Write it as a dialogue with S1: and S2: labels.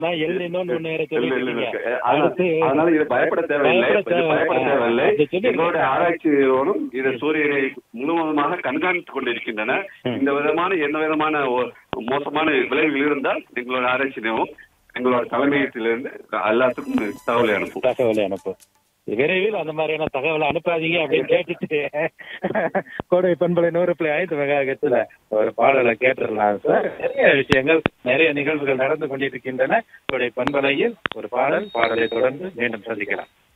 S1: நான் எல்லினோன்னு ஒண்ணு வேற
S2: இல்ல, இல்ல, இல்ல.
S1: சொல்லிருக்கீங்க.
S2: அதனால-
S1: அடுத்து
S2: அதனால இது பயப்பட தேவையில்லை
S1: பயப்பட
S2: இது பயப்பட
S1: தேவை-
S2: தேவையில்லை
S1: அது சொல்லி-
S2: எங்களுடைய ஆராய்ச்சியோடும் இது சூரியனை முழுவதுமாக கண்காணித்துக் கொண்டிருக்கின்றன
S1: ம்.
S2: இந்த விதமான எந்த விதமான ஒ- மோசமான விளைவுகள் இருந்தால் எங்களோட ஆராய்ச்சியிலும் எங்களோட தலைமையகத்திலிருந்து எல்லாத்துக்கும் தகவலை அனுப்பும்
S1: தகவலை அனுப்பு விரைவில் அந்த மாதிரியான தகவலை அனுப்பாதீங்க அப்படின்னு கேட்டுட்டு கோடை பண்பலை நூறு புள்ளி ஐந்து மெகாகத்துல ஒரு பாடலை கேட்டுடலாம் சார் நிறைய விஷயங்கள் நிறைய நிகழ்வுகள் நடந்து கொண்டிருக்கின்றன கோடை பண்பலையில் ஒரு பாடல் பாடலை தொடர்ந்து மீண்டும் சந்திக்கலாம்